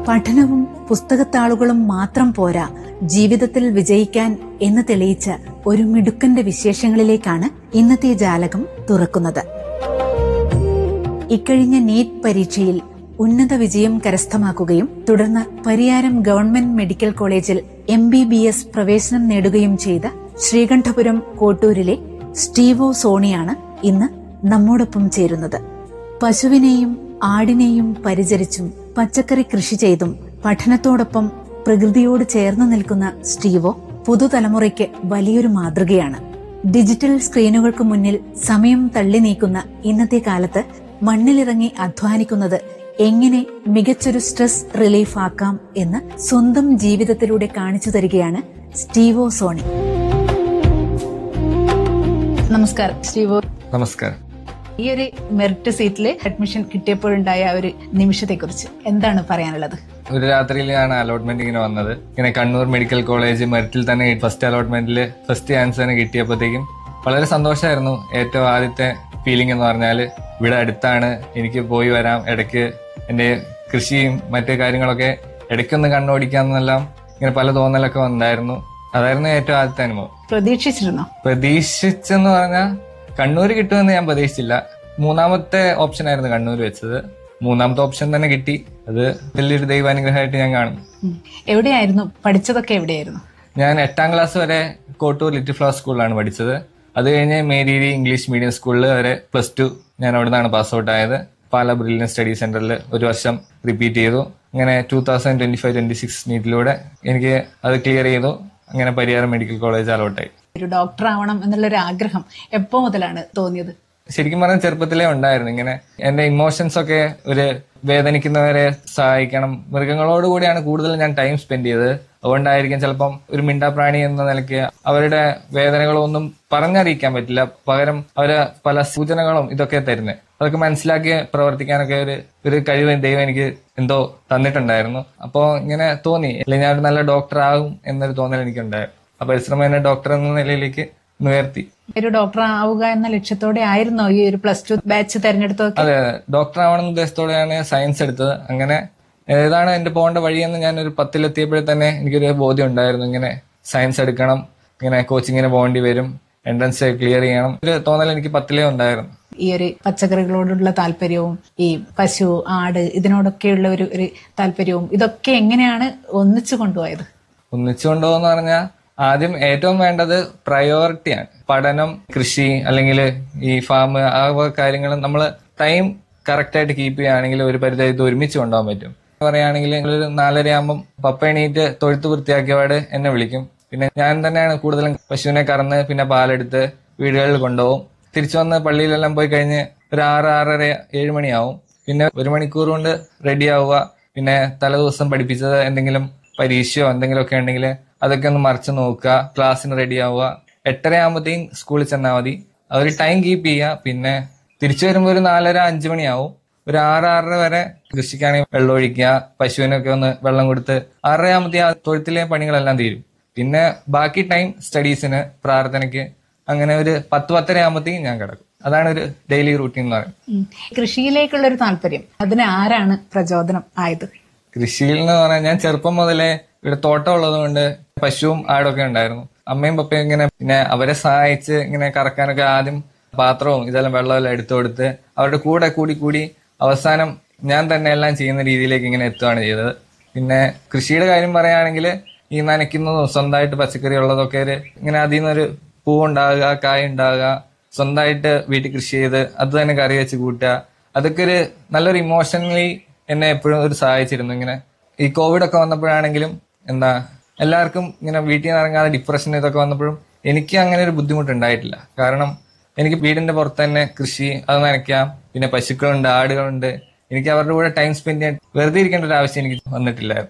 പഠനവും പുസ്തകത്താളുകളും മാത്രം പോരാ ജീവിതത്തിൽ വിജയിക്കാൻ എന്ന് തെളിയിച്ച ഒരു മിടുക്കന്റെ വിശേഷങ്ങളിലേക്കാണ് ഇന്നത്തെ ജാലകം തുറക്കുന്നത് ഇക്കഴിഞ്ഞ നീറ്റ് പരീക്ഷയിൽ ഉന്നത വിജയം കരസ്ഥമാക്കുകയും തുടർന്ന് പരിയാരം ഗവൺമെന്റ് മെഡിക്കൽ കോളേജിൽ എം ബി ബി എസ് പ്രവേശനം നേടുകയും ചെയ്ത ശ്രീകണ്ഠപുരം കോട്ടൂരിലെ സ്റ്റീവോ സോണിയാണ് ഇന്ന് നമ്മോടൊപ്പം ചേരുന്നത് പശുവിനെയും ആടിനെയും പരിചരിച്ചും പച്ചക്കറി കൃഷി ചെയ്തും പഠനത്തോടൊപ്പം പ്രകൃതിയോട് ചേർന്ന് നിൽക്കുന്ന സ്റ്റീവോ പുതുതലമുറയ്ക്ക് വലിയൊരു മാതൃകയാണ് ഡിജിറ്റൽ സ്ക്രീനുകൾക്ക് മുന്നിൽ സമയം തള്ളി നീക്കുന്ന ഇന്നത്തെ കാലത്ത് മണ്ണിലിറങ്ങി അധ്വാനിക്കുന്നത് എങ്ങനെ മികച്ചൊരു സ്ട്രെസ് റിലീഫ് ആക്കാം എന്ന് സ്വന്തം ജീവിതത്തിലൂടെ കാണിച്ചു തരികയാണ് സ്റ്റീവോ സോണി നമസ്കാരം സ്റ്റീവോ നമസ്കാരം ഈ ഒരു മെറിറ്റ് സീറ്റിൽ അഡ്മിഷൻ കിട്ടിയപ്പോഴുണ്ടായ ഒരു നിമിഷത്തെക്കുറിച്ച് എന്താണ് പറയാനുള്ളത് ഒരു രാത്രിയിലാണ് അലോട്ട്മെന്റ് ഇങ്ങനെ വന്നത് ഇങ്ങനെ കണ്ണൂർ മെഡിക്കൽ കോളേജ് മെറിറ്റിൽ തന്നെ ഫസ്റ്റ് അലോട്ട്മെന്റിൽ ഫസ്റ്റ് ചാൻസ് തന്നെ കിട്ടിയപ്പോഴത്തേക്കും വളരെ സന്തോഷമായിരുന്നു ഏറ്റവും ആദ്യത്തെ ഫീലിംഗ് എന്ന് പറഞ്ഞാൽ ഇവിടെ അടുത്താണ് എനിക്ക് പോയി വരാം ഇടയ്ക്ക് എന്റെ കൃഷിയും മറ്റു കാര്യങ്ങളൊക്കെ ഇടയ്ക്കൊന്ന് കണ്ണോടിക്കാന്നെല്ലാം ഇങ്ങനെ പല തോന്നലൊക്കെ വന്നായിരുന്നു അതായിരുന്നു ഏറ്റവും ആദ്യത്തെ അനുഭവം പ്രതീക്ഷിച്ചിരുന്നോ പ്രതീക്ഷിച്ചെന്ന് പറഞ്ഞാൽ കണ്ണൂർ കിട്ടുമെന്ന് ഞാൻ പ്രതീക്ഷിച്ചില്ല മൂന്നാമത്തെ ഓപ്ഷൻ ആയിരുന്നു കണ്ണൂർ വെച്ചത് മൂന്നാമത്തെ ഓപ്ഷൻ തന്നെ കിട്ടി അത് വലിയൊരു ദൈവാനുഗ്രഹമായിട്ട് ഞാൻ കാണും ഉം. എവിടെയായിരുന്നു പഠിച്ചതൊക്കെ എവിടെയായിരുന്നു ഞാൻ എട്ടാം ക്ലാസ് വരെ കോട്ടൂർ ലിറ്റിൽ ഫ്ലവർ സ്കൂളിലാണ് പഠിച്ചത് അത് കഴിഞ്ഞ് മേരീരി ഇംഗ്ലീഷ് മീഡിയം സ്കൂളിൽ വരെ പ്ലസ് ടു ഞാൻ അവിടെ നിന്നാണ് പാസ് ഔട്ട് ആയത് പാല ബ്രില്യൻ സ്റ്റഡി സെന്ററിൽ ഒരു വർഷം റിപ്പീറ്റ് ചെയ്തു അങ്ങനെ two thousand twenty five twenty six നീറ്റിലൂടെ എനിക്ക് അത് ക്ലിയർ ചെയ്തു അങ്ങനെ പരിയാരം മെഡിക്കൽ കോളേജ് അലോട്ടായി ഒരു ഡോക്ടർ ആവണം എന്നുള്ളൊരു ആഗ്രഹം എപ്പോ മുതലാണ് തോന്നിയത് ശരിക്കും പറഞ്ഞാൽ ചെറുപ്പത്തിലേ ഉണ്ടായിരുന്നു ഇങ്ങനെ എന്റെ ഇമോഷൻസ് ഒക്കെ ഒരു വേദനിക്കുന്നവരെ സഹായിക്കണം മൃഗങ്ങളോട് കൂടിയാണ് കൂടുതൽ ഞാൻ ടൈം സ്പെൻഡ് ചെയ്തത് അതുകൊണ്ടായിരിക്കും ചിലപ്പം ഒരു മിണ്ടാപ്രാണി എന്ന നിലയ്ക്ക് അവരുടെ വേദനകളൊന്നും പറഞ്ഞറിയിക്കാൻ പറ്റില്ല പകരം അവര് പല സൂചനകളും ഇതൊക്കെ തരുന്നത് അതൊക്കെ മനസ്സിലാക്കി പ്രവർത്തിക്കാനൊക്കെ ഒരു ഒരു കഴിവ് ദൈവം എനിക്ക് എന്തോ തന്നിട്ടുണ്ടായിരുന്നു അപ്പോ ഇങ്ങനെ തോന്നി അല്ലെങ്കിൽ ഞാൻ ഒരു നല്ല ഡോക്ടർ ആകും എന്നൊരു തോന്നൽ എനിക്കുണ്ടായിരുന്നു ആ പരിശ്രമം എന്നെ ഡോക്ടർ എന്ന നിലയിലേക്ക് ഉയർത്തി ഒരു ഡോക്ടർ ആവുക എന്ന ലക്ഷ്യത്തോടെ ആയിരുന്നോ ഈ ഒരു പ്ലസ് ടു ബാച്ച് തെരഞ്ഞെടുത്തൊക്കെ അതെ അതെ ഡോക്ടർ ആവണമെന്ന ഉദ്ദേശത്തോടെയാണ് സയൻസ് എടുത്തത് അങ്ങനെ ഏതാണ് എന്റെ പോകേണ്ട വഴിയെന്ന് ഞാൻ ഒരു പത്തിലെത്തിയപ്പോഴേ തന്നെ എനിക്കൊരു ബോധ്യം ഉണ്ടായിരുന്നു ഇങ്ങനെ സയൻസ് എടുക്കണം ഇങ്ങനെ കോച്ചിങ്ങിന് പോകേണ്ടി വരും എൻട്രൻസ് ക്ലിയർ ചെയ്യണം ഒരു തോന്നൽ എനിക്ക് പത്തിലേ ഉണ്ടായിരുന്നു ഈ ഒരു പച്ചക്കറികളോടുള്ള താല്പര്യവും ഈ പശു ആട് ഇതിനോടൊക്കെയുള്ള ഒരു ഒരു താല്പര്യവും ഇതൊക്കെ എങ്ങനെയാണ് ഒന്നിച്ചു കൊണ്ടുപോയത് ഒന്നിച്ചുകൊണ്ടോന്ന് പറഞ്ഞാൽ ആദ്യം ഏറ്റവും വേണ്ടത് പ്രയോറിറ്റിയാണ് പഠനം കൃഷി അല്ലെങ്കിൽ ഈ ഫാം ആ വക കാര്യങ്ങൾ നമ്മൾ ടൈം കറക്റ്റ് ആയിട്ട് കീപ്പ് ചെയ്യുകയാണെങ്കിൽ ഒരു പരിധി ഇത് ഒരുമിച്ച് കൊണ്ടുപോകാൻ പറ്റും പറയുകയാണെങ്കിൽ ഒരു നാലര ആകുമ്പം പപ്പ എണീറ്റ് തൊഴുത്ത് വൃത്തിയാക്കിയപാട് എന്നെ വിളിക്കും പിന്നെ ഞാൻ തന്നെയാണ് കൂടുതലും പശുവിനെ കറന്ന് പിന്നെ പാലെടുത്ത് വീടുകളിൽ കൊണ്ടുപോകും തിരിച്ചു വന്ന് പള്ളിയിലെല്ലാം പോയി കഴിഞ്ഞ് ഒരു ആറ് ആറര ഏഴ് മണിയാവും പിന്നെ ഒരു മണിക്കൂർ കൊണ്ട് റെഡി ആവുക പിന്നെ തലേദിവസം പഠിപ്പിച്ചത് എന്തെങ്കിലും പരീക്ഷയോ എന്തെങ്കിലുമൊക്കെ ഉണ്ടെങ്കിൽ അതൊക്കെ ഒന്ന് മറിച്ച് നോക്കുക ക്ലാസ്സിന് റെഡി ആവുക എട്ടര ആകുമ്പോഴത്തേക്കും സ്കൂളിൽ ചെന്നാൽ മതി അവർ ടൈം കീപ്പ് ചെയ്യുക പിന്നെ തിരിച്ചു വരുമ്പോൾ ഒരു നാലര അഞ്ചു മണിയാവും ഒരു ആറ് ആറര വരെ കൃഷിക്കാണെങ്കിൽ വെള്ളം ഒഴിക്കുക പശുവിനൊക്കെ ഒന്ന് വെള്ളം കൊടുത്ത് ആറര ആകുമ്പോഴത്തേ ആ തൊഴുത്തിലെ പണികളെല്ലാം തീരും പിന്നെ ബാക്കി ടൈം സ്റ്റഡീസിന് പ്രാർത്ഥനയ്ക്ക് അങ്ങനെ ഒരു പത്ത് പത്തര ആകുമ്പോഴത്തേക്കും ഞാൻ കിടക്കും അതാണ് ഒരു ഡെയിലി റൂട്ടീൻ എന്ന് പറയുന്നത് ഉം. കൃഷിയിലേക്കുള്ള ഒരു താല്പര്യം അതിന് ആരാണ് പ്രചോദനം ആയത് കൃഷിയിൽ എന്ന് പറഞ്ഞാൽ ഞാൻ ചെറുപ്പം മുതലേ ഇവിടെ തോട്ടം ഉള്ളത് കൊണ്ട് പശുവും ആടൊക്കെ ഉണ്ടായിരുന്നു അമ്മയും പപ്പയും ഇങ്ങനെ പിന്നെ അവരെ സഹായിച്ച് ഇങ്ങനെ കറക്കാനൊക്കെ ആദ്യം പാത്രവും ഇതെല്ലാം വെള്ളമെല്ലാം എടുത്തു കൊടുത്ത് അവരുടെ കൂടെ കൂടി കൂടി അവസാനം ഞാൻ തന്നെ എല്ലാം ചെയ്യുന്ന രീതിയിലേക്ക് ഇങ്ങനെ എത്തുകയാണ് ചെയ്തത് പിന്നെ കൃഷിയുടെ കാര്യം പറയുകയാണെങ്കിൽ ഈ നനയ്ക്കുന്നതും സ്വന്തമായിട്ട് പച്ചക്കറി ഉള്ളതൊക്കെ ഒരു ഇങ്ങനെ അതിൽ നിന്നൊരു പൂവുണ്ടാകുക കായ ഉണ്ടാകുക സ്വന്തമായിട്ട് വീട്ടിൽ കൃഷി ചെയ്ത് അത് തന്നെ കറി വെച്ച് കൂട്ടുക അതൊക്കെ ഒരു നല്ലൊരു ഇമോഷണലി എന്നെ എപ്പോഴും ഒരു സഹായിച്ചിരുന്നു ഇങ്ങനെ ഈ കോവിഡ് ഒക്കെ വന്നപ്പോഴാണെങ്കിലും എന്താ എല്ലാവർക്കും ഇങ്ങനെ വീട്ടിൽ നിന്ന് ഇറങ്ങാതെ ഡിപ്രഷൻ ഇതൊക്കെ വന്നപ്പോഴും എനിക്ക് അങ്ങനെ ഒരു ബുദ്ധിമുട്ടുണ്ടായിട്ടില്ല കാരണം എനിക്ക് വീടിന്റെ പുറത്ത് തന്നെ കൃഷി അത് നനയ്ക്കാം പിന്നെ പശുക്കളുണ്ട് ആടുകളുണ്ട് എനിക്ക് അവരുടെ കൂടെ ടൈം സ്പെൻഡ് ചെയ്യാൻ വെറുതെ ഇരിക്കേണ്ട ഒരു ആവശ്യം എനിക്ക് വന്നിട്ടില്ലായിരുന്നു